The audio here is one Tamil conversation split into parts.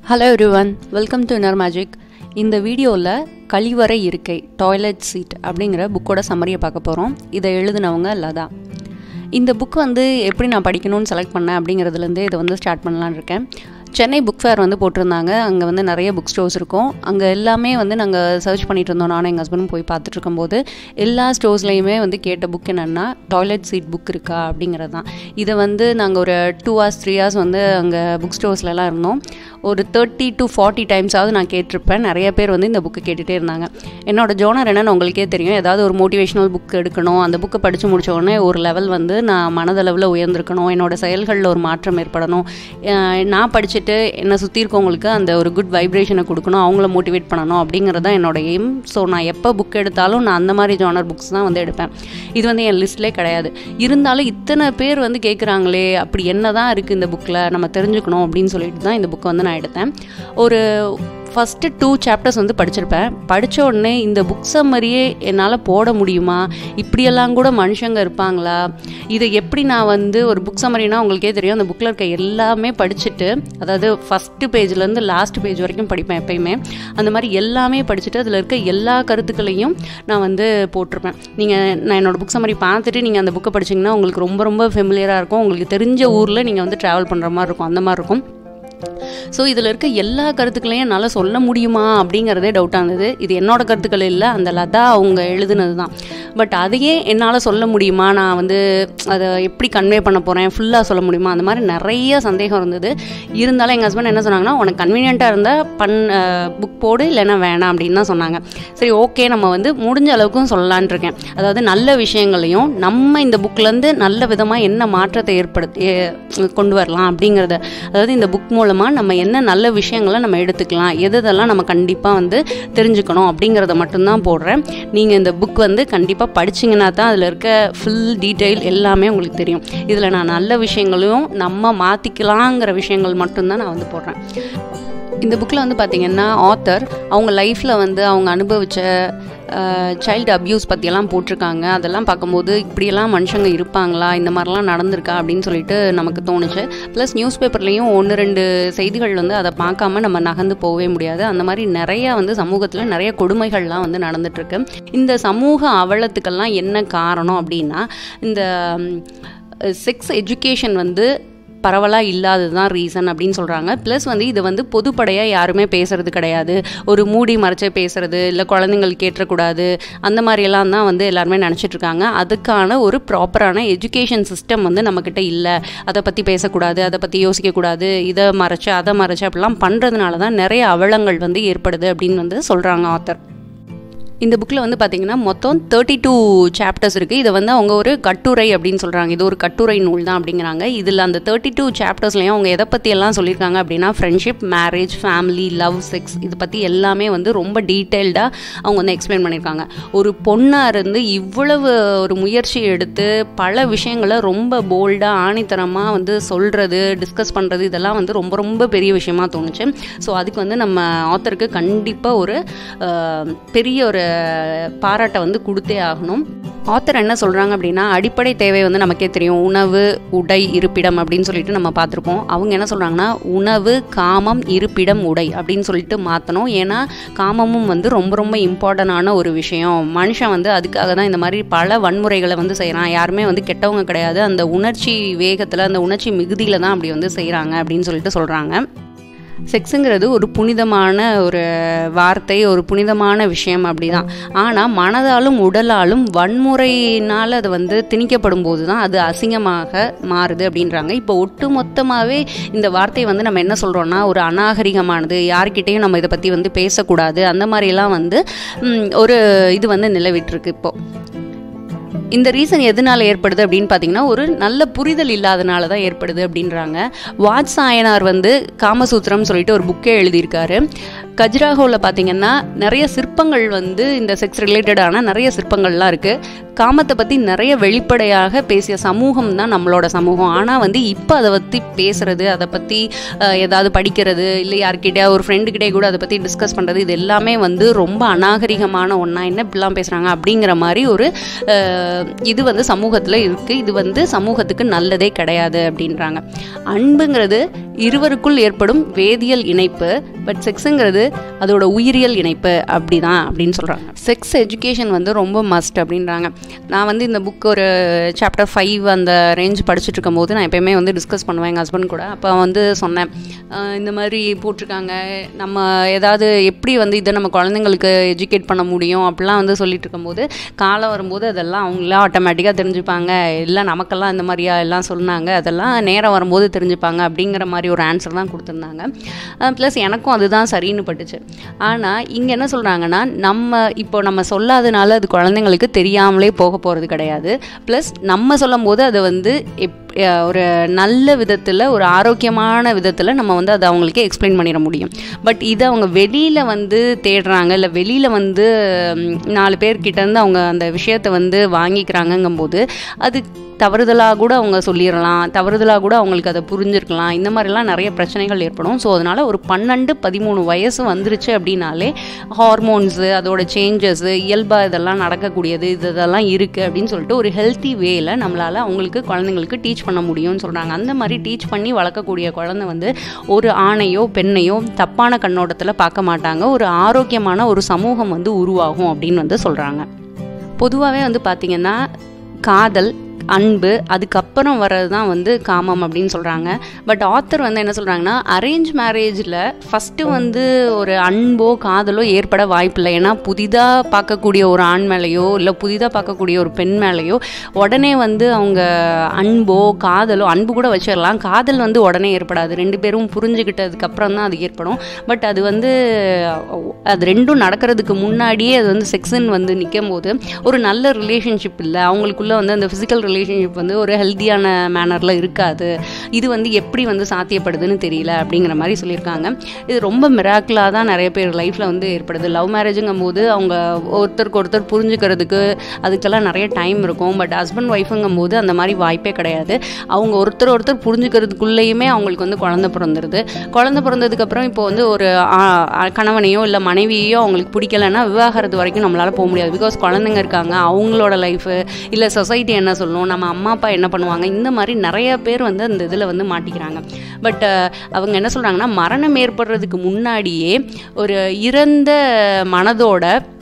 hello everyone welcome to inner magic இந்த வீடியோவில் கழிவறை இருக்கை டாய்லெட் சீட் அப்படிங்கிற புக்கோட சம்மரியை பார்க்க போகிறோம் இதை எழுதினவங்க லதா இந்த புக் வந்து எப்படி நான் படிக்கணும்னு செலக்ட் பண்ணேன் அப்படிங்கிறதுலேருந்து இதை வந்து ஸ்டார்ட் பண்ணலான்னு இருக்கேன் சென்னை புக் ஃபேர் வந்து போட்டிருந்தாங்க அங்கே வந்து நிறைய புக் ஸ்டோர்ஸ் இருக்கும் அங்கே எல்லாமே வந்து நாங்கள் சர்ச் பண்ணிட்டு இருந்தோம் நானும் எங்கள் ஹஸ்பண்டும் போய் பார்த்துட்டு இருக்கும்போது எல்லா ஸ்டோர்ஸ்லேயுமே வந்து கேட்ட புக் என்னென்னா டாய்லெட் சீட் புக் இருக்கா அப்படிங்கிறது தான் இதை வந்து நாங்கள் ஒரு டூ ஹவர்ஸ் த்ரீ ஹவர்ஸ் வந்து அங்கே புக் ஸ்டோர்ஸ்லலாம் இருந்தோம் ஒரு தேர்ட்டி டு ஃபார்ட்டி டைம்ஸாவது நான் கேட்டிருப்பேன் நிறைய பேர் வந்து இந்த புக்கு கேட்டுகிட்டே இருந்தாங்க என்னோட ஜோனர் என்னன்னு உங்களுக்கே தெரியும் ஏதாவது ஒரு மோட்டிவேஷனல் புக் எடுக்கணும் அந்த புக்கை படித்து முடிச்ச உடனே ஒரு லெவல் வந்து நான் மனதளவில் உயர்ந்திருக்கணும் என்னோட செயல்களில் ஒரு மாற்றம் ஏற்படணும் அஹ் நான் படிச்சுட்டு என்னை சுற்றி இருக்கவங்களுக்கு அந்த ஒரு குட் வைப்ரேஷனை கொடுக்கணும் அவங்கள மோட்டிவேட் பண்ணணும் அப்படிங்கிறது தான் என்னோட எய்ம் ஸோ நான் எப்போ புக் எடுத்தாலும் நான் அந்த மாதிரி ஜானர் புக்ஸ் தான் வந்து எடுப்பேன் இது வந்து என் லிஸ்ட்லேயே கிடையாது இருந்தாலும் இத்தனை பேர் வந்து கேட்குறாங்களே அப்படி என்ன தான் இருக்குது இந்த புக்கில் நம்ம தெரிஞ்சுக்கணும் அப்படின்னு சொல்லிட்டு தான் இந்த புக்கை வந்து நான் எடுத்தேன் ஒரு ஃபஸ்ட்டு டூ சாப்டர்ஸ் வந்து படிச்சிருப்பேன் படித்த உடனே இந்த புக் சம்மரியே என்னால் போட முடியுமா இப்படியெல்லாம் கூட மனுஷங்க இருப்பாங்களா இதை எப்படி நான் வந்து ஒரு புக் சம்மரினா உங்களுக்கே தெரியும் அந்த புக்கில் இருக்க எல்லாமே படிச்சுட்டு அதாவது ஃபஸ்ட்டு பேஜ்லேருந்து லாஸ்ட் பேஜ் வரைக்கும் படிப்பேன் எப்பயுமே அந்த மாதிரி எல்லாமே படிச்சுட்டு அதில் இருக்க எல்லா கருத்துக்களையும் நான் வந்து போட்டிருப்பேன் நீங்கள் நான் என்னோடய புக் சம்மரி பார்த்துட்டு நீங்கள் அந்த புக்கை படிச்சிங்கன்னா உங்களுக்கு ரொம்ப ரொம்ப ஃபெமிலியராக இருக்கும் உங்களுக்கு தெரிஞ்ச ஊரில் நீங்கள் வந்து ட்ராவல் பண்ணுற மாதிரி இருக்கும் அந்த மாதிரி இருக்கும் ஸோ இதில் இருக்க எல்லா கருத்துக்களையும் என்னால் சொல்ல முடியுமா அப்படிங்கிறதே டவுட்டாக இருந்தது இது என்னோட கருத்துக்கள் இல்லை அந்த லதா அவங்க எழுதுனது தான் பட் அதையே என்னால் சொல்ல முடியுமா நான் வந்து அதை எப்படி கன்வே பண்ண போகிறேன் ஃபுல்லாக சொல்ல முடியுமா அந்த மாதிரி நிறைய சந்தேகம் இருந்தது இருந்தாலும் எங்கள் ஹஸ்பண்ட் என்ன சொன்னாங்கன்னா உனக்கு கன்வீனியண்ட்டாக இருந்தால் பண் புக் போடு இல்லைன்னா வேணாம் அப்படின்னு தான் சொன்னாங்க சரி ஓகே நம்ம வந்து முடிஞ்ச அளவுக்கும் சொல்லலான் இருக்கேன் அதாவது நல்ல விஷயங்களையும் நம்ம இந்த புக்லேருந்து நல்ல விதமாக என்ன மாற்றத்தை ஏற்படுத்தி கொண்டு வரலாம் அப்படிங்கிறத அதாவது இந்த புக் மூலமாக நம்ம என்ன நல்ல விஷயங்களை நம்ம எடுத்துக்கலாம் எது இதெல்லாம் நம்ம கண்டிப்பாக வந்து தெரிஞ்சுக்கணும் அப்படிங்கிறத மட்டும்தான் போடுறேன் நீங்கள் இந்த புக் வந்து கண்டிப்பாக படிச்சிங்கன்னா தான் அதில் இருக்க ஃபுல் டீட்டெயில் எல்லாமே உங்களுக்கு தெரியும் இதில் நான் நல்ல விஷயங்களையும் நம்ம மாற்றிக்கலாங்கிற விஷயங்கள் மட்டும்தான் நான் வந்து போடுறேன் இந்த புக்கில் வந்து பார்த்திங்கன்னா ஆத்தர் அவங்க லைஃப்பில் வந்து அவங்க அனுபவித்த சைல்டு அப்யூஸ் பற்றியெல்லாம் போட்டிருக்காங்க அதெல்லாம் பார்க்கும்போது இப்படியெல்லாம் மனுஷங்க இருப்பாங்களா இந்த மாதிரிலாம் நடந்திருக்கா அப்படின்னு சொல்லிட்டு நமக்கு தோணுச்சு ப்ளஸ் நியூஸ் பேப்பர்லேயும் ஒன்று ரெண்டு செய்திகள் வந்து அதை பார்க்காம நம்ம நகர்ந்து போகவே முடியாது அந்த மாதிரி நிறையா வந்து சமூகத்தில் நிறைய கொடுமைகள்லாம் வந்து நடந்துட்டுருக்கு இந்த சமூக அவலத்துக்கெல்லாம் என்ன காரணம் அப்படின்னா இந்த செக்ஸ் எஜுகேஷன் வந்து பரவலாக இல்லாதது தான் ரீசன் அப்படின்னு சொல்கிறாங்க ப்ளஸ் வந்து இது வந்து பொதுப்படையாக யாருமே பேசுறது கிடையாது ஒரு மூடி மறைச்ச பேசுறது இல்லை குழந்தைங்கள் கேட்டக்கூடாது அந்த மாதிரியெல்லாம் தான் வந்து எல்லாருமே நினச்சிட்ருக்காங்க அதுக்கான ஒரு ப்ராப்பரான எஜுகேஷன் சிஸ்டம் வந்து நம்மக்கிட்ட இல்லை அதை பற்றி பேசக்கூடாது அதை பற்றி யோசிக்கக்கூடாது இதை மறைச்சு அதை மறைச்சு அப்படிலாம் பண்ணுறதுனால தான் நிறைய அவலங்கள் வந்து ஏற்படுது அப்படின்னு வந்து சொல்கிறாங்க ஆத்தர் இந்த புக்கில் வந்து பார்த்திங்கன்னா மொத்தம் தேர்ட்டி டூ சாப்டர்ஸ் இருக்குது இதை வந்து அவங்க ஒரு கட்டுரை அப்படின்னு சொல்கிறாங்க இது ஒரு கட்டுரை நூல் தான் அப்படிங்கிறாங்க இதில் அந்த தேர்ட்டி டூ சாப்டர்ஸ்லையும் அவங்க எதை பற்றி எல்லாம் சொல்லியிருக்காங்க அப்படின்னா friendship marriage family love sex இது பற்றி எல்லாமே வந்து ரொம்ப டீட்டெயில்டாக அவங்க வந்து எக்ஸ்பிளைன் பண்ணியிருக்காங்க ஒரு பொண்ணாக இருந்து இவ்வளவு ஒரு முயற்சி எடுத்து பல விஷயங்களை ரொம்ப போல்டாக ஆணித்தரமாக வந்து சொல்கிறது டிஸ்கஸ் பண்ணுறது இதெல்லாம் வந்து ரொம்ப ரொம்ப பெரிய விஷயமா தோணுச்சு ஸோ அதுக்கு வந்து நம்ம ஆத்தருக்கு கண்டிப்பாக ஒரு பெரிய ஒரு பாராட்டை வந்து கொடுத்தே ஆகணும் ஆத்தர் என்ன சொல்கிறாங்க அப்படின்னா அடிப்படை தேவை வந்து நமக்கே தெரியும் உணவு உடை இருப்பிடம் அப்படின்னு சொல்லிட்டு நம்ம பார்த்துருப்போம் அவங்க என்ன சொல்கிறாங்கன்னா உணவு காமம் இருப்பிடம் உடை அப்படின்னு சொல்லிட்டு மாற்றணும் ஏன்னா காமமும் வந்து ரொம்ப ரொம்ப இம்பார்ட்டண்டான ஒரு விஷயம் மனுஷன் வந்து அதுக்காக தான் இந்த மாதிரி பல வன்முறைகளை வந்து செய்கிறான் யாருமே வந்து கெட்டவங்க கிடையாது அந்த உணர்ச்சி வேகத்தில் அந்த உணர்ச்சி மிகுதியில் தான் அப்படி வந்து செய்கிறாங்க அப்படின்னு சொல்லிட்டு சொல்கிறாங்க செக்ஸுங்கிறது ஒரு புனிதமான ஒரு வார்த்தை ஒரு புனிதமான விஷயம் அப்படி தான் ஆனால் மனதாலும் உடலாலும் வன்முறையினால் அது வந்து திணிக்கப்படும் போது தான் அது அசிங்கமாக மாறுது அப்படின்றாங்க இப்போ ஒட்டு மொத்தமாகவே இந்த வார்த்தையை வந்து நம்ம என்ன சொல்கிறோன்னா ஒரு அநாகரிகமானது யார்கிட்டையும் நம்ம இதை பற்றி வந்து பேசக்கூடாது அந்த மாதிரிலாம் வந்து ஒரு இது வந்து நிலவிட்டுருக்கு இப்போது இந்த ரீசன் எதனால் ஏற்படுது அப்படின்னு பார்த்தீங்கன்னா ஒரு நல்ல புரிதல் இல்லாதனால தான் ஏற்படுது அப்படின்றாங்க வாட்சாயனார் வந்து காமசூத்திரம் சொல்லிட்டு ஒரு புக்கே எழுதியிருக்காரு கஜ்ராஹோவில் பார்த்தீங்கன்னா நிறைய சிற்பங்கள் வந்து இந்த செக்ஸ் ரிலேட்டடான நிறைய சிற்பங்கள்லாம் இருக்குது காமத்தை பற்றி நிறைய வெளிப்படையாக பேசிய சமூகம் தான் நம்மளோட சமூகம் ஆனால் வந்து இப்போ அதை பற்றி பேசுறது அதை பற்றி ஏதாவது படிக்கிறது இல்லை யார்கிட்டயா ஒரு ஃப்ரெண்டுக்கிட்டே கூட அதை பற்றி டிஸ்கஸ் பண்ணுறது இது எல்லாமே வந்து ரொம்ப அநாகரிகமான ஒன்றா என்ன இப்படிலாம் பேசுகிறாங்க அப்படிங்கிற மாதிரி ஒரு அஹ், இது வந்து சமூகத்தில் இருக்குது இது வந்து சமூகத்துக்கு நல்லதே கிடையாது அப்படின்றாங்க அன்புங்கிறது இருவருக்குள் ஏற்படும் வேதியியல் இணைப்பு பட் செக்ஸுங்கிறது அதோட உயிரியல் இணைப்பு அப்படிதான் அப்படின்னு சொல்கிறாங்க செக்ஸ் எஜுகேஷன் வந்து ரொம்ப மஸ்ட் அப்படின்றாங்க நான் வந்து இந்த புக் ஒரு சாப்டர் ஃபைவ் அந்த ரேஞ்ச் படிச்சுட்டு இருக்கும்போது நான் எப்பயுமே வந்து டிஸ்கஸ் பண்ணுவேன் எங்கள் ஹஸ்பண்ட் கூட அப்போ வந்து சொன்னேன் அஹ் இந்த மாதிரி போட்டிருக்காங்க நம்ம ஏதாவது எப்படி வந்து இதை நம்ம குழந்தைங்களுக்கு எஜுகேட் பண்ண முடியும் அப்படிலாம் வந்து சொல்லிட்டு இருக்கும்போது காலம் வரும்போது அதெல்லாம் அவங்களா ஆட்டோமேட்டிக்காக தெரிஞ்சுப்பாங்க இல்லை நமக்கெல்லாம் இந்த மாதிரியா எல்லாம் சொன்னாங்க அதெல்லாம் நேரம் வரும்போது தெரிஞ்சுப்பாங்க அப்படிங்கிற மாதிரி ஒரு ஆன்சர் தான் கொடுத்துருந்தாங்க ப்ளஸ் எனக்கும் அதுதான் சரின்னு பட்டுச்சு ஆனால் இங்கே என்ன சொல்கிறாங்கன்னா நம்ம இப்போ நம்ம சொல்லாதனால அது குழந்தைங்களுக்கு தெரியாமலே போக போகிறது கிடையாது ப்ளஸ் நம்ம சொல்லும் போது அதை வந்து எப் அஹ் ஒரு நல்ல விதத்தில் ஒரு ஆரோக்கியமான விதத்தில் நம்ம வந்து அதை அவங்களுக்கு எக்ஸ்பிளைன் பண்ணிட முடியும் பட் இதை அவங்க வெளியில் வந்து தேடுறாங்க இல்லை வெளியில் வந்து ம், நாலு பேர்கிட்ட இருந்து அவங்க அந்த விஷயத்தை வந்து வாங்கிக்கிறாங்கங்கும்போது அது தவறுதலாக கூட அவங்க சொல்லிடலாம் தவறுதலாக கூட அவங்களுக்கு அதை புரிஞ்சிருக்கலாம் இந்த மாதிரிலாம் நிறைய பிரச்சனைகள் ஏற்படும் ஸோ அதனால் ஒரு பன்னெண்டு பதிமூணு வயசு வந்துருச்சு அப்படின்னாலே ஹார்மோன்ஸு அதோட சேஞ்சஸ்ஸு இயல்பாக இதெல்லாம் நடக்கக்கூடியது இது இதெல்லாம் இருக்குது அப்படின்னு சொல்லிட்டு ஒரு ஹெல்த்தி வேல நம்மளால் அவங்களுக்கு குழந்தைங்களுக்கு டீச் பண்ண முடியும்னு சொல்கிறாங்க அந்த மாதிரி டீச் பண்ணி வளர்க்கக்கூடிய குழந்தை வந்து ஒரு ஆணையோ பெண்ணையோ தப்பான கண்ணோட்டத்தில் பார்க்க மாட்டாங்க ஒரு ஆரோக்கியமான ஒரு சமூகம் வந்து உருவாகும் அப்படின்னு வந்து சொல்கிறாங்க பொதுவாகவே வந்து பார்த்திங்கன்னா காதல் அன்பு அதுக்கப்புறம் வர்றது தான் வந்து காமம் அப்படின்னு சொல்கிறாங்க பட் ஆத்தர் வந்து என்ன சொல்கிறாங்கன்னா அரேஞ்ச் மேரேஜில் ஃபஸ்ட்டு வந்து ஒரு அன்போ காதலோ ஏற்பட வாய்ப்பில்லை ஏன்னா புதிதாக பார்க்கக்கூடிய ஒரு ஆண் மேலேயோ இல்லை புதிதாக பார்க்கக்கூடிய ஒரு பெண் மேலேயோ உடனே வந்து அவங்க அன்போ காதலோ அன்பு கூட வச்சிடலாம் காதல் வந்து உடனே ஏற்படாது ரெண்டு பேரும் புரிஞ்சுக்கிட்டதுக்கு அப்புறம் தான் அது ஏற்படும் பட் அது வந்து அது ரெண்டும் நடக்கிறதுக்கு முன்னாடியே அது வந்து செக்ஸுன்னு வந்து நிற்கும் போது ஒரு நல்ல ரிலேஷன்ஷிப் இல்லை அவங்களுக்குள்ள வந்து அந்த ஃபிசிக்கல் ரிலேஷன்ஷிப் வந்து ஒரு ஹெல்த்தியான மேனரில் இருக்காது இது வந்து எப்படி வந்து சாத்தியப்படுதுன்னு தெரியல அப்படிங்கிற மாதிரி சொல்லியிருக்காங்க இது ரொம்ப மிராக்கிளாக தான் நிறைய பேர் லைஃப்பில் வந்து ஏற்படுது லவ் மேரேஜுங்கும் போது அவங்க ஒருத்தருக்கு ஒருத்தர் புரிஞ்சுக்கிறதுக்கு அதுக்கெல்லாம் நிறைய டைம் இருக்கும் பட் ஹஸ்பண்ட் ஒய்ஃபுங்கும் போது அந்த மாதிரி வாய்ப்பே கிடையாது அவங்க ஒருத்தர் ஒருத்தர் புரிஞ்சுக்கிறதுக்குள்ளேயுமே அவங்களுக்கு வந்து குழந்தை பிறந்துருது குழந்தை பிறந்ததுக்கப்புறம் இப்போ வந்து ஒரு ஆ, ஆ, கணவனையோ இல்லை மனைவியோ அவங்களுக்கு பிடிக்கலன்னா விவாகரத்து வரைக்கும் நம்மளால் போக முடியாது பிகாஸ் குழந்தைங்க இருக்காங்க அவங்களோட லைஃபு இல்லை சொசைட்டி என்ன சொல்லும் நம்ம அம்மா அப்பா என்ன பண்ணுவாங்க இந்த மாதிரி நிறைய பேர் வந்து அந்த இதில் வந்து மாட்டிக்கிறாங்க பட் அவங்க என்ன சொல்கிறாங்கன்னா மரணம் ஏற்படுறதுக்கு முன்னாடியே ஒரு இறந்த மனதோட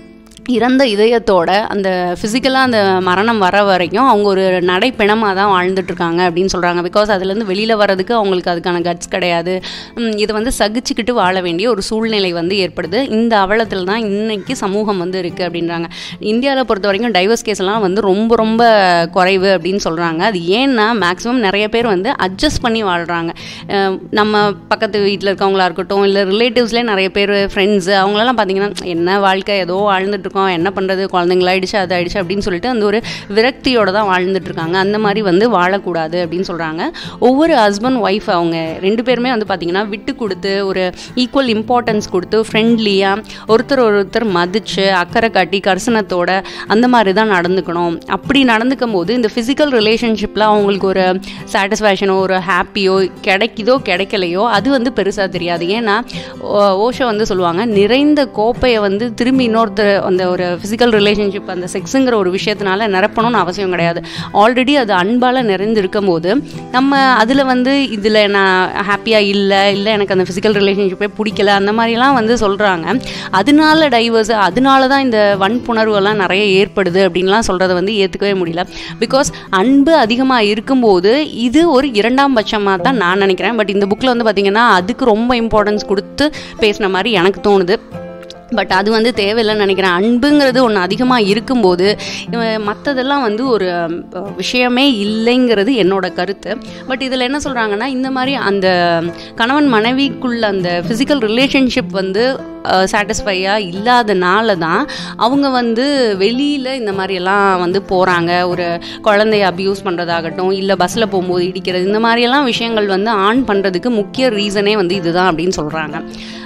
இறந்த இதயத்தோட அந்த ஃபிசிக்கலாக அந்த மரணம் வர வரைக்கும் அவங்க ஒரு நடைப்பிணமாக தான் வாழ்ந்துட்டுருக்காங்க அப்படின்னு சொல்கிறாங்க பிகாஸ் அதுலேருந்து வெளியில் வர்றதுக்கு அவங்களுக்கு அதுக்கான கட்ஸ் கிடையாது உம், இதை வந்து சகிச்சுக்கிட்டு வாழ வேண்டிய ஒரு சூழ்நிலை வந்து ஏற்படுது இந்த அவலத்தில் தான் இன்னைக்கு சமூகம் வந்து இருக்குது அப்படின்றாங்க இந்தியாவில் பொறுத்த வரைக்கும் டைவர்ஸ் கேஸ் எல்லாம் வந்து ரொம்ப ரொம்ப குறைவு அப்படின்னு சொல்கிறாங்க அது ஏன்னா மேக்ஸிமம் நிறைய பேர் வந்து அட்ஜஸ்ட் பண்ணி வாழ்கிறாங்க அஹ் நம்ம பக்கத்து வீட்டில் இருக்கவங்களா இருக்கட்டும் இல்லை ரிலேட்டிவ்ஸ்லேயே நிறைய பேர் ஃப்ரெண்ட்ஸு அவங்களெல்லாம் பார்த்தீங்கன்னா என்ன வாழ்க்கை ஏதோ வாழ்ந்துட்டு இருக்கோம் என்ன பண்ணுறது குழந்தைங்களாயிடுச்சு அது ஆயிடுச்சு அப்படின்னு சொல்லிட்டு அந்த ஒரு விரக்தியோட தான் வாழ்ந்துட்டு இருக்காங்க அந்த மாதிரி வந்து வாழக்கூடாது அப்படின்னு சொல்கிறாங்க ஒவ்வொரு ஹஸ்பண்ட் ஒய்ஃப் அவங்க ரெண்டு பேருமே வந்து பார்த்தீங்கன்னா விட்டு கொடுத்து ஒரு ஈக்குவல் இம்பார்ட்டன்ஸ் கொடுத்து ஃப்ரெண்ட்லியாக ஒருத்தர் ஒருத்தர் மதித்து அக்கறை காட்டி கர்சனத்தோட அந்த மாதிரி தான் நடந்துக்கணும் அப்படி நடந்துக்கும் போது இந்த ஃபிசிக்கல் ரிலேஷன்ஷிப்பில் அவங்களுக்கு ஒரு சாட்டிஸ்ஃபேக்ஷனோ ஒரு ஹாப்பியோ கிடைக்குதோ கிடைக்கலையோ அது வந்து பெருசாக தெரியாது ஏன்னா ஓ- ஓஷோ வந்து சொல்லுவாங்க நிறைந்த கோப்பையை வந்து திரும்பி இன்னொருத்தர் அந்த ஒரு ஃபிசிக்கல் ரிலேஷன்ஷிப் அந்த செக்ஸுங்கிற ஒரு விஷயத்தினால நிரப்பணும்னு அவசியம் கிடையாது ஆல்ரெடி அது அன்பால் நிறைஞ்சிருக்கும் போது நம்ம அதில் வந்து இதில் நான் ஹாப்பியாக இல்லை இல்லை எனக்கு அந்த ஃபிசிக்கல் ரிலேஷன்ஷிப்பே பிடிக்கல அந்த மாதிரிலாம் வந்து சொல்கிறாங்க அதனால டைவர்ஸ் அதனால தான் இந்த வன்புணர்வுலாம் நிறைய ஏற்படுது அப்படின்லாம் சொல்கிறத வந்து ஏற்றுக்கவே முடியல பிகாஸ் அன்பு அதிகமாக இருக்கும்போது இது ஒரு இரண்டாம் பட்சமாக தான் நான் நினைக்கிறேன் பட் இந்த புக்கில் வந்து பார்த்திங்கன்னா அதுக்கு ரொம்ப இம்பார்ட்டன்ஸ் கொடுத்து பேசின மாதிரி எனக்கு தோணுது பட் அது வந்து தேவையில்லைன்னு நினைக்கிறேன் அன்புங்கிறது ஒன்று அதிகமாக இருக்கும்போது மற்றதெல்லாம் வந்து ஒரு அஹ், விஷயமே இல்லைங்கிறது என்னோட கருத்து பட் இதில் என்ன சொல்கிறாங்கன்னா இந்த மாதிரி அந்த கணவன் மனைவிக்குள்ள அந்த ஃபிசிக்கல் ரிலேஷன்ஷிப் வந்து சாட்டிஸ்ஃபையாக இல்லாதனால தான் அவங்க வந்து வெளியில் இந்த மாதிரியெல்லாம் வந்து போகிறாங்க ஒரு குழந்தைய அப்யூஸ் பண்ணுறதாகட்டும் இல்லை பஸ்ஸில் போகும்போது இடிக்கிறது இந்த மாதிரியெல்லாம் விஷயங்கள் வந்து ஆன் பண்ணுறதுக்கு முக்கிய ரீசனே வந்து இதுதான் அப்படின்னு சொல்கிறாங்க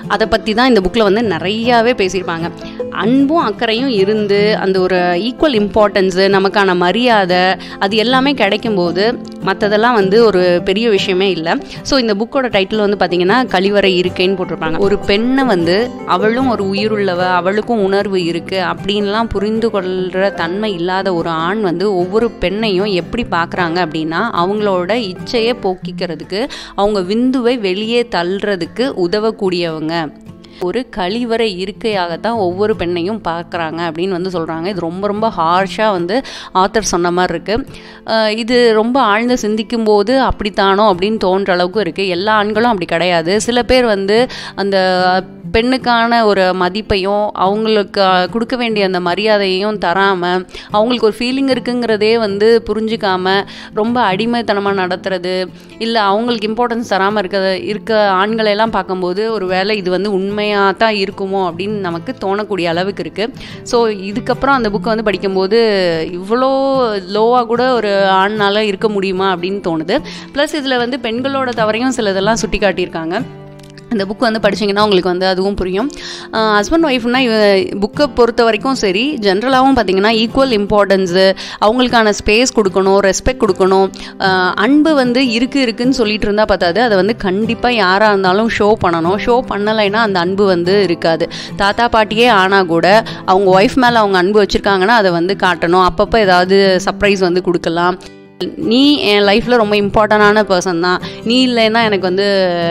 அதை பற்றி தான் இந்த புக்கில் வந்து நிறையாவே பேசியிருப்பாங்க அன்பும் அக்கறையும் இருந்து அந்த ஒரு ஈக்குவல் இம்பார்ட்டன்ஸு நமக்கான மரியாதை அது எல்லாமே கிடைக்கும்போது மற்றதெல்லாம் வந்து ஒரு பெரிய விஷயமே இல்லை ஸோ இந்த புக்கோட டைட்டில் வந்து பார்த்தீங்கன்னா கழிவறை இருக்கைன்னு போட்டிருப்பாங்க ஒரு பெண்ணை வந்து அவளும் ஒரு உயிருள்ளவ அவளுக்கும் உணர்வு இருக்குது அப்படின்லாம் புரிந்து கொள்கிற தன்மை இல்லாத ஒரு ஆண் வந்து ஒவ்வொரு பெண்ணையும் எப்படி பார்க்குறாங்க அப்படின்னா அவங்களோட இச்சையை போக்கிக்கிறதுக்கு அவங்க விந்துவை வெளியே தள்ளுறதுக்கு உதவக்கூடியவங்க ஒரு கழிவறை இருக்கையாகத்தான் ஒவ்வொரு பெண்ணையும் பார்க்குறாங்க அப்படின்னு வந்து சொல்கிறாங்க இது ரொம்ப ரொம்ப ஹார்ஷாக வந்து ஆத்தர் சொன்ன மாதிரி இருக்குது இது ரொம்ப ஆழ்ந்து சிந்திக்கும் போது அப்படித்தானோ அப்படின்னு தோன்ற அளவுக்கு இருக்குது எல்லா ஆண்களும் அப்படி கிடையாது சில பேர் வந்து அந்த பெண்ணுக்கான ஒரு மதிப்பையும் அவங்களுக்கு கொடுக்க வேண்டிய அந்த மரியாதையையும் தராமல் அவங்களுக்கு ஒரு ஃபீலிங் இருக்குங்கிறதே வந்து புரிஞ்சிக்காம ரொம்ப அடிமைத்தனமாக நடத்துறது இல்லை அவங்களுக்கு இம்பார்ட்டன்ஸ் தராமல் இருக்க இருக்க ஆண்களெல்லாம் பார்க்கும்போது ஒரு வேளை இது வந்து உண்மையாக தான் இருக்குமோ அப்படின்னு நமக்கு தோணக்கூடிய அளவுக்கு இருக்குது ஸோ இதுக்கப்புறம் அந்த புக்கை வந்து படிக்கும்போது இவ்வளோ லோவாக கூட ஒரு ஆண்னால் இருக்க முடியுமா அப்படின்னு தோணுது ப்ளஸ் இதில் வந்து பெண்களோட தவறையும் சிலதெல்லாம் சுட்டி காட்டியிருக்காங்க இந்த புக் வந்து படிச்சிங்கன்னா உங்களுக்கு வந்து அதுவும் புரியும் ஹஸ்பண்ட் ஒய்ஃப்னா புக்கை பொறுத்த வரைக்கும் சரி ஜென்ரலாகவும் பார்த்தீங்கன்னா ஈக்குவல் இம்பார்ட்டன்ஸு அவங்களுக்கான ஸ்பேஸ் கொடுக்கணும் ரெஸ்பெக்ட் கொடுக்கணும் அன்பு வந்து இருக்குது இருக்குன்னு சொல்லிட்டு இருந்தால் பார்த்தாது அதை வந்து கண்டிப்பாக யாராக இருந்தாலும் ஷோ பண்ணணும் ஷோ பண்ணலைன்னா அந்த அன்பு வந்து இருக்காது தாத்தா பாட்டியே ஆனால் கூட அவங்க ஒய்ஃப் மேலே அவங்க அன்பு வச்சுருக்காங்கன்னா அதை வந்து காட்டணும் அப்பப்போ ஏதாவது சர்ப்ரைஸ் வந்து கொடுக்கலாம் நீ என் லைஃப்பில் ரொம்ப இம்பார்ட்டண்டான பர்சன் தான் நீ இல்லைன்னா எனக்கு வந்து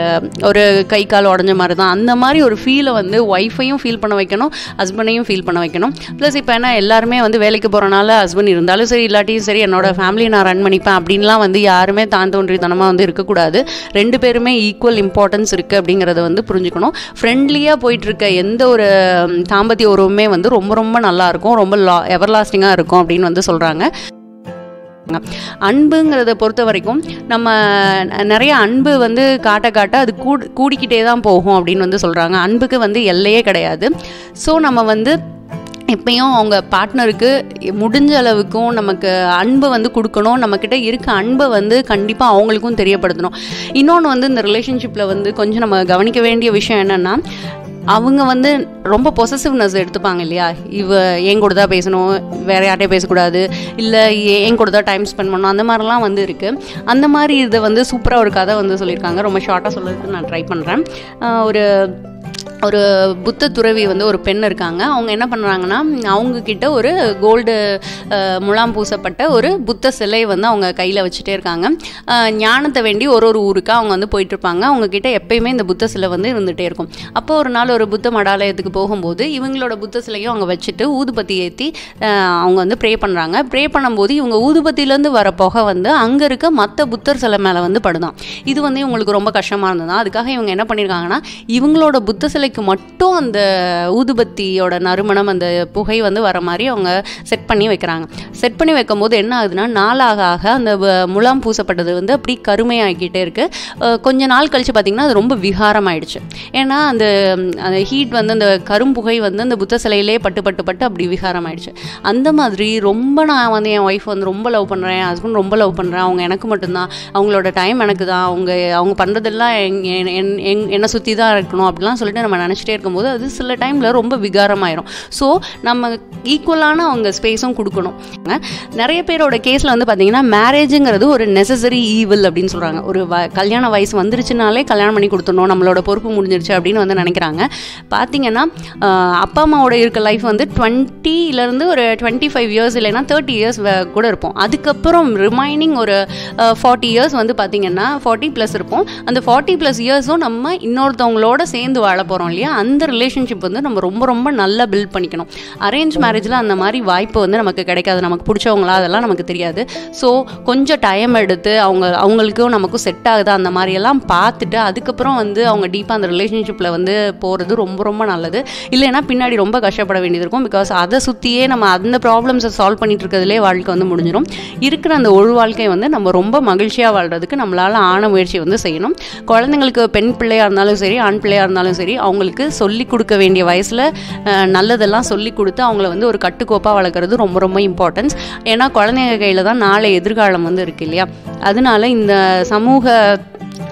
ஒரு கை கால் உடஞ்ச மாதிரி தான் அந்த மாதிரி ஒரு ஃபீலை வந்து ஒய்ஃபையும் ஃபீல் பண்ண வைக்கணும் ஹஸ்பண்டையும் ஃபீல் பண்ண வைக்கணும் ப்ளஸ் இப்போ என்ன எல்லாருமே வந்து வேலைக்கு போகிறனால ஹஸ்பண்ட் இருந்தாலும் சரி இல்லாட்டியும் சரி என்னோட ஃபேமிலியை நான் ரன் பண்ணிப்பேன் அப்படின்லாம் வந்து யாருமே தான் தோன்றித்தனமாக வந்து இருக்கக்கூடாது ரெண்டு பேருமே ஈக்குவல் இம்பார்ட்டன்ஸ் இருக்குது அப்படிங்கிறத வந்து புரிஞ்சுக்கணும் ஃப்ரெண்ட்லியாக போயிட்டுருக்க எந்த ஒரு தாம்பத்திய உறவுமே வந்து ரொம்ப ரொம்ப நல்லாயிருக்கும் ரொம்ப லா எவர்லாஸ்டிங்காக இருக்கும் அப்படின்னு வந்து சொல்கிறாங்க அன்புங்கிறத பொறுத்த வரைக்கும் நம்ம நிறைய அன்பு வந்து காட்ட காட்ட அது கூடு கூடிக்கிட்டே தான் போகும் அப்படின்னு வந்து சொல்கிறாங்க அன்புக்கு வந்து எல்லையே கிடையாது ஸோ நம்ம வந்து எப்பயும் அவங்க பார்ட்னருக்கு முடிஞ்ச அளவுக்கும் நமக்கு அன்பை வந்து கொடுக்கணும் நம்மக்கிட்ட இருக்க அன்பை வந்து கண்டிப்பாக அவங்களுக்கும் தெரியப்படுத்தணும் இன்னொன்று வந்து இந்த ரிலேஷன்ஷிப்பில் வந்து கொஞ்சம் நம்ம கவனிக்க வேண்டிய விஷயம் என்னென்னா அவங்க வந்து ரொம்ப பொசசிவ்னஸ் எடுத்துப்பாங்க இல்லையா இவ என் கூட தான் பேசணும் வேற யார்ட்டையும் பேசக்கூடாது இல்லை என் கூட தான் டைம் ஸ்பெண்ட் பண்ணணும் அந்த மாதிரிலாம் வந்து இருக்குது அந்த மாதிரி இதை வந்து சூப்பராக ஒரு கதை வந்து சொல்லியிருக்காங்க ரொம்ப ஷார்ட்டாக சொல்கிறதுக்கு நான் ட்ரை பண்ணுறேன் ஒரு ஒரு புத்த துறவி வந்து ஒரு பெண் இருக்காங்க அவங்க என்ன பண்ணுறாங்கன்னா அவங்கக்கிட்ட ஒரு கோல்டு முலாம் பூசப்பட்ட ஒரு புத்த சிலை வந்து அவங்க கையில் வச்சுட்டே இருக்காங்க ஞானத்தை வேண்டி ஒரு ஒரு ஊருக்கு அவங்க வந்து போயிட்டுருப்பாங்க அவங்கக்கிட்ட எப்பயுமே இந்த புத்த சிலை வந்து இருந்துகிட்டே இருக்கும் அப்போ ஒரு நாள் ஒரு புத்த மடாலயத்துக்கு போகும்போது இவங்களோட புத்த சிலையும் அவங்க வச்சுட்டு ஊதுபத்தி ஏற்றி அவங்க வந்து ப்ரே பண்ணுறாங்க ப்ரே பண்ணும்போது இவங்க ஊதுபத்திலேருந்து வர புகை வந்து அங்கே இருக்க மற்ற புத்தர் சிலை மேலே வந்து படுதான் இது வந்து இவங்களுக்கு ரொம்ப கஷ்டமாக இருந்தது அதுக்காக இவங்க என்ன பண்ணியிருக்காங்கன்னா இவங்களோட புத்த சிலை சிலைக்கு மட்டும் அந்த ஊதுபத்தியோட நறுமணம் அந்த புகை வந்து வர மாதிரி அவங்க செட் பண்ணி வைக்கிறாங்க செட் பண்ணி வைக்கும்போது என்ன ஆகுதுன்னா நாளாக ஆக அந்த முலாம் பூசப்பட்டது வந்து அப்படி கருமையாகிக்கிட்டே இருக்குது கொஞ்ச நாள் கழித்து பார்த்திங்கன்னா அது ரொம்ப விகாரம் ஆயிடுச்சு ஏன்னா அந்த அந்த ஹீட் வந்து அந்த கரும்புகை வந்து அந்த புத்த சிலையிலே பட்டு பட்டு பட்டு அப்படி விகாரம் ஆயிடுச்சு அந்த மாதிரி ரொம்ப நான் வந்து என் ஒய்ஃப் வந்து ரொம்ப லவ் பண்ணுறேன் என் ஹஸ்பண்ட் ரொம்ப லவ் பண்ணுறேன் அவங்க எனக்கு மட்டும்தான் அவங்களோட டைம் எனக்கு தான் அவங்க அவங்க பண்ணுறதெல்லாம் என்னை சுற்றி தான் இருக்கணும் அப்படிலாம் சொல்லிட்டு நம்ம நினச்சிட்டே இருக்கும்போது அது சில டைமில் ரொம்ப விகாரமாயிரும் ஸோ நம்ம ஈக்குவலான அவங்க ஸ்பேஸும் கொடுக்கணும் நிறைய பேரோட கேஸில் வந்து பார்த்தீங்கன்னா மேரேஜுங்கிறது ஒரு நெசசரி ஈவில் அப்படின்னு சொல்கிறாங்க ஒரு வ கல்யாண வயசு வந்துருச்சுனாலே கல்யாணம் பண்ணி கொடுத்துடணும் நம்மளோட பொறுப்பு முடிஞ்சிருச்சு அப்படின்னு வந்து நினைக்கிறாங்க பார்த்தீங்கன்னா அப்பா அம்மாவோட இருக்க லைஃப் வந்து டுவெண்ட்டிலேருந்து ஒரு டுவெண்ட்டி ஃபைவ் இயர்ஸ் இல்லைன்னா தேர்ட்டி இயர்ஸ் கூட இருப்போம் அதுக்கப்புறம் ரிமைனிங் ஒரு ஃபார்ட்டி இயர்ஸ் வந்து பார்த்தீங்கன்னா ஃபார்ட்டி ப்ளஸ் இருப்போம் அந்த ஃபார்ட்டி ப்ளஸ் இயர்ஸும் நம்ம இன்னொருத்தவங்களோட சேர்ந்து வாழ போகிறோம் இல்லையா அந்த ரிலேஷன்ஷிப் வந்து நம்ம ரொம்ப ரொம்ப நல்லா பில்ட் பண்ணிக்கணும் அரேஞ்ச் மேரேஜில் அந்த மாதிரி வாய்ப்பு வந்து நமக்கு கிடைக்காது நமக்கு பிடிச்சவங்களா அதெல்லாம் நமக்கு தெரியாது ஸோ கொஞ்சம் டைம் எடுத்து அவங்க அவங்களுக்கும் நமக்கும் செட் ஆகுதா அந்த மாதிரியெல்லாம் பார்த்துட்டு அதுக்கப்புறம் வந்து அவங்க டீப்பாக அந்த ரிலேஷன்ஷிப்பில் வந்து போகிறது ரொம்ப ரொம்ப நல்லது இல்லைன்னா பின்னாடி ரொம்ப கஷ்டப்பட வேண்டியது இருக்கும் பிகாஸ் அதை சுற்றியே நம்ம அந்த ப்ராப்ளம்ஸை சால்வ் பண்ணிட்டு இருக்கிறதுலே வாழ்க்கை வந்து முடிஞ்சிடும் இருக்கிற அந்த ஒரு வாழ்க்கையை வந்து நம்ம ரொம்ப மகிழ்ச்சியாக வாழ்கிறதுக்கு நம்மளால் ஆன முயற்சி வந்து செய்யணும் குழந்தைங்களுக்கு பெண் பிள்ளையாக இருந்தாலும் சரி ஆண் பிள்ளையாக இருந்தாலும் சரி அவங்களுக்கு சொல்லி கொடுக்க வேண்டிய வயசில் நல்லதெல்லாம் சொல்லி கொடுத்து அவங்கள வந்து ஒரு கட்டுக்கோப்பாக வளர்க்குறது ரொம்ப ரொம்ப இம்பார்ட்டன்ஸ் ஏன்னா குழந்தைங்க கையில் தான் நாளை எதிர்காலம் வந்து இருக்குது இல்லையா அதனால இந்த சமூக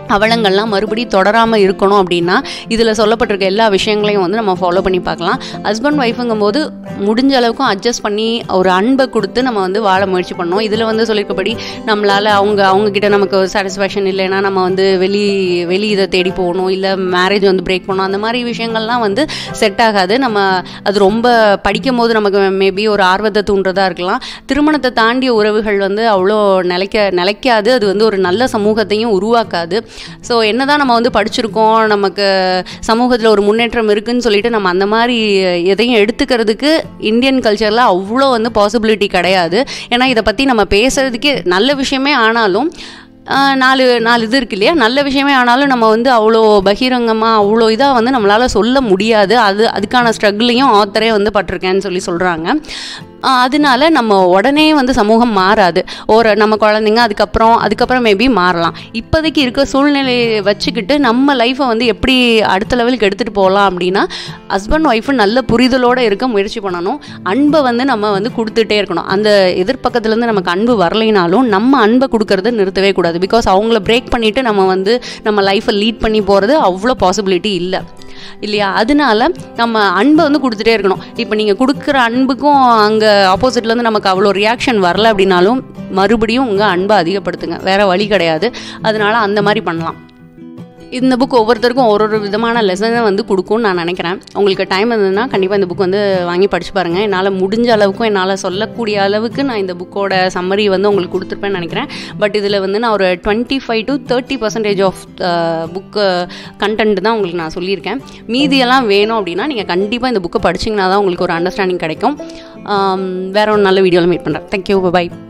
அவலங்கள்லாம் மறுபடியும் தொடராமல் இருக்கணும் அப்படின்னா இதில் சொல்லப்பட்டிருக்க எல்லா விஷயங்களையும் வந்து நம்ம ஃபாலோ பண்ணி பார்க்கலாம் ஹஸ்பண்ட் ஒய்ஃபுங்கும் போது முடிஞ்ச அளவுக்கும் அட்ஜஸ்ட் பண்ணி ஒரு அன்பை கொடுத்து நம்ம வந்து வாழ முயற்சி பண்ணோம் இதில் வந்து சொல்லியிருக்கபடி நம்மளால் அவங்க அவங்கக்கிட்ட நமக்கு சாட்டிஸ்ஃபேக்ஷன் இல்லைன்னா நம்ம வந்து வெளி வெளி இதை தேடி போகணும் இல்லை மேரேஜ் வந்து பிரேக் பண்ணணும் அந்த மாதிரி விஷயங்கள்லாம் வந்து செட் ஆகாது நம்ம அது ரொம்ப படிக்கும் போது நமக்கு மேபி ஒரு ஆர்வத்தை தூண்டுறதா இருக்கலாம் திருமணத்தை தாண்டிய உறவுகள் வந்து அவ்வளோ நிலைக்க நிலைக்காது அது வந்து ஒரு நல்ல சமூகத்தையும் உருவாக்காது ஸோ என்னதான் நம்ம வந்து படிச்சிருக்கோம் நமக்கு சமூகத்தில் ஒரு முன்னேற்றம் இருக்குன்னு சொல்லிட்டு நம்ம அந்த மாதிரி எதையும் எடுத்துக்கிறதுக்கு இந்தியன் கல்ச்சரில் அவ்வளோ வந்து பாசிபிலிட்டி கிடையாது ஏன்னா இதை பற்றி நம்ம பேசுறதுக்கே நல்ல விஷயமே ஆனாலும் ஆஹ், நாலு நாலு இது இருக்கு இல்லையா நல்ல விஷயமே ஆனாலும் நம்ம வந்து அவ்வளோ பகிரங்கமாக அவ்வளோ இதாக வந்து நம்மளால் சொல்ல முடியாது அது அதுக்கான ஸ்ட்ரகிளையும் ஆத்தரே வந்து பட்டிருக்கேன்னு சொல்லி சொல்கிறாங்க அதனால நம்ம உடனே வந்து சமூகம் மாறாது ஒரு நம்ம குழந்தைங்க அதுக்கப்புறம் அதுக்கப்புறம் மேபி மாறலாம் இப்போதைக்கு இருக்க சூழ்நிலையை வச்சுக்கிட்டு நம்ம லைஃப்பை வந்து எப்படி அடுத்த லெவலுக்கு எடுத்துகிட்டு போகலாம் அப்படின்னா ஹஸ்பண்ட் ஒய்ஃபு நல்ல புரிதலோடு இருக்க முயற்சி பண்ணணும் அன்பை வந்து நம்ம வந்து கொடுத்துட்டே இருக்கணும் அந்த எதிர்பக்கத்துலேருந்து நமக்கு அன்பு வரலைனாலும் நம்ம அன்பை கொடுக்கறத நிறுத்தவே கூடாது பிகாஸ் அவங்கள பிரேக் பண்ணிவிட்டு நம்ம வந்து நம்ம லைஃப்பை லீட் பண்ணி போகிறது அவ்வளோ பாசிபிலிட்டி இல்லை இல்லையா அதனால நம்ம அன்பை வந்து கொடுத்துட்டே இருக்கணும் இப்போ நீங்கள் கொடுக்குற அன்புக்கும் அங்கே ஆப்போசிட்லேருந்து நமக்கு அவ்வளோ ரியாக்ஷன் வரல அப்படின்னாலும் மறுபடியும் உங்கள் அன்பை அதிகப்படுத்துங்க வேற வழி கிடையாது அதனால அந்த மாதிரி பண்ணலாம் இந்த புக் ஒவ்வொருத்தருக்கும் ஒரு ஒரு விதமான லெசனை வந்து கொடுக்கும்னு நான் நினைக்கிறேன் உங்களுக்கு டைம் இருந்ததுன்னா கண்டிப்பாக இந்த புக் வந்து வாங்கி படிச்சு பாருங்கள் என்னால் முடிஞ்ச அளவுக்கும் என்னால் சொல்லக்கூடிய அளவுக்கு நான் இந்த புக்கோட சம்மரி வந்து உங்களுக்கு கொடுத்துருப்பேன்னு நினைக்கிறேன் பட் இதில் வந்து நான் ஒரு twenty five to thirty percentage of book content தான் உங்களுக்கு நான் சொல்லியிருக்கேன் மீதியெல்லாம் வேணும் அப்படின்னா நீங்கள் கண்டிப்பாக இந்த புக்கை படிச்சிங்கன்னா தான் உங்களுக்கு ஒரு அண்டர்ஸ்டாண்டிங் கிடைக்கும் ஆம், வேற ஒரு நல்ல வீடியோவில் மீட் பண்ணுறேன் தேங்க்யூ பை